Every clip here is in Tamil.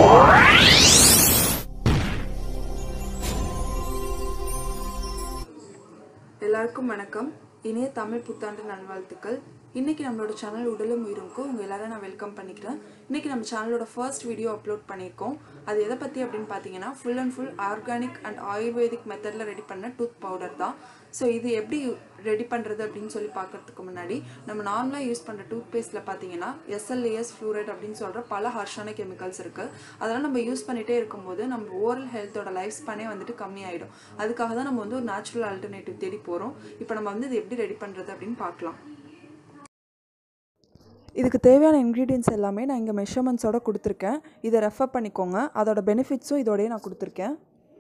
எல்லாருக்கும் வணக்கம் இனிய தமிழ் புத்தாண்டு நல்வாழ்த்துக்கள் இன்னைக்கு நம்மளோட சேனல் உடலும் உயிரும்க்கு உங்க எல்லாரும் நான் வெல்கம் பண்ணிக்கிறேன் இன்னைக்கு நம்ம சேனலோட ஃபர்ஸ்ட் வீடியோ அப்லோட் பண்ணியிருக்கோம் அது எதை பத்தி அப்படின்னு பார்த்தீங்கன்னா full and full organic and ayurvedic மெத்தடில் ரெடி பண்ண டூத் பவுடர் தான் ஸோ இது எப்படி ரெடி பண்ணுறது அப்படின்னு சொல்லி பார்க்கறதுக்கு முன்னாடி நம்ம நார்மலாக யூஸ் பண்ணுற டூத் பேஸ்ட்டில் பார்த்தீங்கன்னா எஸ்எல்ஏஎஸ் ஃப்ளூரைட் அப்படின்னு சொல்கிற பல ஹார்ஷான கெமிக்கல்ஸ் இருக்குது அதெல்லாம் நம்ம யூஸ் பண்ணிகிட்டே இருக்கும்போது நம்ம ஓரல் ஹெல்த்தோட லைஃப் ஸ்பேனே வந்துட்டு கம்மியாயிடும் அதுக்காக தான் நம்ம வந்து ஒரு நேச்சுரல் ஆல்டர்னேட்டிவ் தேடி போகிறோம் இப்போ நம்ம வந்து இது எப்படி ரெடி பண்ணுறது அப்படின்னு பார்க்கலாம் இதுக்கு தேவையான இன்க்ரீடியன்ஸ் எல்லாமே நான் இங்கே மெஷர்மெண்ட்ஸோட கொடுத்துருக்கேன் இதை ரெஃபர் பண்ணிக்கோங்க அதோட பெனிஃபிட்ஸும் இதோடய நான் கொடுத்துருக்கேன்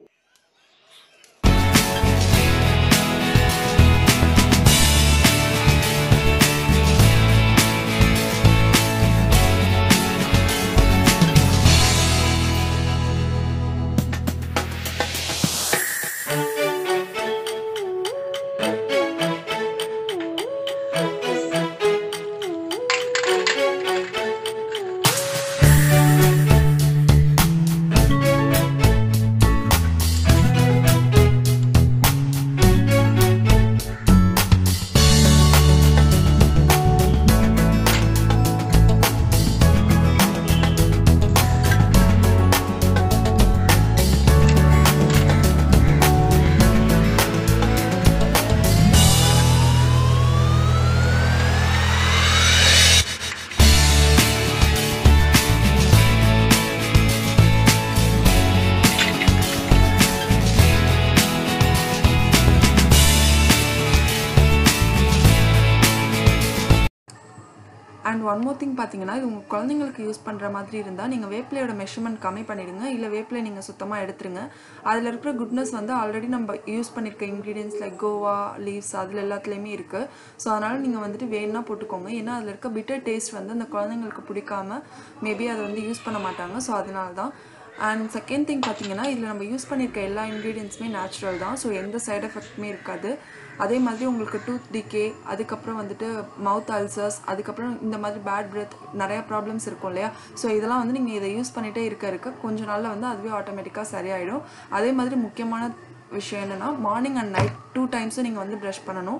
அண்ட் ஒன் மோர் திங் பார்த்தீங்கன்னா இது உங்கள் குழந்தைங்களுக்கு யூஸ் பண்ணுற மாதிரி இருந்தால் நீங்கள் வேப்பிலையோட மெஷர்மெண்ட் கம்மி பண்ணிடுங்க இல்லை வேப்பிலை நீங்கள் சுத்தமாக எடுத்துருங்க அதில் இருக்கிற குட்னஸ் வந்து ஆல்ரெடி நம்ம யூஸ் பண்ணியிருக்க இன்க்ரீடியன்ஸ் லைக் கோவா லீவ்ஸ் அதில் எல்லாத்துலேயுமே இருக்குது ஸோ அதனால் நீங்கள் வந்துட்டு வேணும்னா போட்டுக்கோங்க ஏன்னா அதில் இருக்க பிட்டர் டேஸ்ட் வந்து அந்த குழந்தைங்களுக்கு பிடிக்காம மேபி அதை வந்து யூஸ் பண்ண மாட்டாங்க ஸோ அதனால தான் அண்ட் செகண்ட் திங் பார்த்தீங்கன்னா இதில் நம்ம யூஸ் பண்ணியிருக்க எல்லா இன்க்ரீடியன்ஸுமே நேச்சுரல் தான் ஸோ எந்த சைடு எஃபெக்ட்டுமே இருக்காது அதே மாதிரி உங்களுக்கு டூத் டிகே அதுக்கப்புறம் வந்துட்டு மவுத் அல்சர்ஸ் அதுக்கப்புறம் இந்த மாதிரி பேட் பிரெத் நிறையா ப்ராப்ளம்ஸ் இருக்கும் இல்லையா ஸோ இதெல்லாம் வந்து நீங்கள் இதை யூஸ் பண்ணிகிட்டே இருக்க இருக்க கொஞ்ச நாளில் வந்து அதுவே ஆட்டோமேட்டிக்காக சரியாயிடும் அதே மாதிரி முக்கியமான விஷயம் என்னென்னா மார்னிங் அண்ட் நைட் டூ டைம்ஸும் நீங்கள் வந்து ப்ரஷ் பண்ணணும்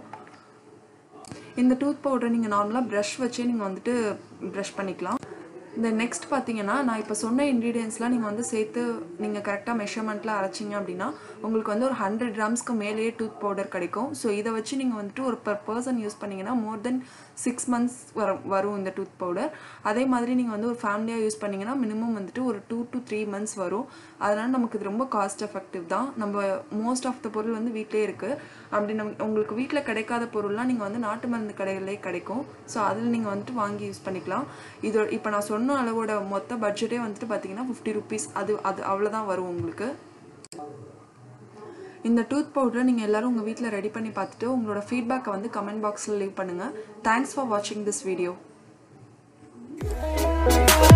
இந்த டூத் பவுடரை நீங்கள் நார்மலாக ப்ரஷ் வச்சே நீங்கள் வந்துட்டு ப்ரஷ் பண்ணிக்கலாம் இந்த நெக்ஸ்ட் பார்த்தீங்கன்னா நான் இப்போ சொன்ன இன்க்ரீடியன்ஸ்லாம் நீங்கள் வந்து சேர்த்து நீங்கள் கரெக்டாக மெஷர்மெண்ட்டில் அரைச்சிங்க அப்படின்னா உங்களுக்கு வந்து ஒரு ஹண்ட்ரட் கிராம்ஸ்க்கு மேலேயே டூத் பவுடர் கிடைக்கும் ஸோ இதை வச்சு நீங்கள் வந்துட்டு ஒரு பர் பர்சன் யூஸ் பண்ணிங்கன்னா மோர் தென் சிக்ஸ் மந்த்ஸ் வரும் வரும் இந்த டூத் பவுடர் அதே மாதிரி நீங்கள் வந்து ஒரு ஃபேமிலியாக யூஸ் பண்ணிங்கன்னா மினிமம் வந்துட்டு ஒரு டூ டு த்ரீ மந்த்ஸ் வரும் அதனால் நமக்கு இது ரொம்ப காஸ்ட் எஃபெக்டிவ் தான் நம்ம மோஸ்ட் ஆஃப் த பொருள் வந்து வீட்டிலே இருக்குது அப்படி நம் உங்களுக்கு வீட்டில் கிடைக்காத பொருள்லாம் நீங்கள் வந்து நாட்டு மருந்து கடைகளிலே கிடைக்கும் ஸோ அதில் நீங்கள் வந்துட்டு வாங்கி யூஸ் பண்ணிக்கலாம் இதோ இப்போ நான் சொன்ன அளவோட மொத்த பட்ஜெட்டே வந்துட்டு பார்த்தீங்கன்னா ஃபிஃப்டி ருபீஸ் அது அது அவ்வளோதான் வரும் உங்களுக்கு இந்த டூத் பவுடரை நீங்கள் எல்லோரும் உங்கள் வீட்டில் ரெடி பண்ணி பார்த்துட்டு உங்களோட ஃபீட்பேக்கை வந்து கமெண்ட் பாக்ஸில் லீவ் பண்ணுங்கள் தேங்க்ஸ் ஃபார் வாட்சிங் திஸ் வீடியோ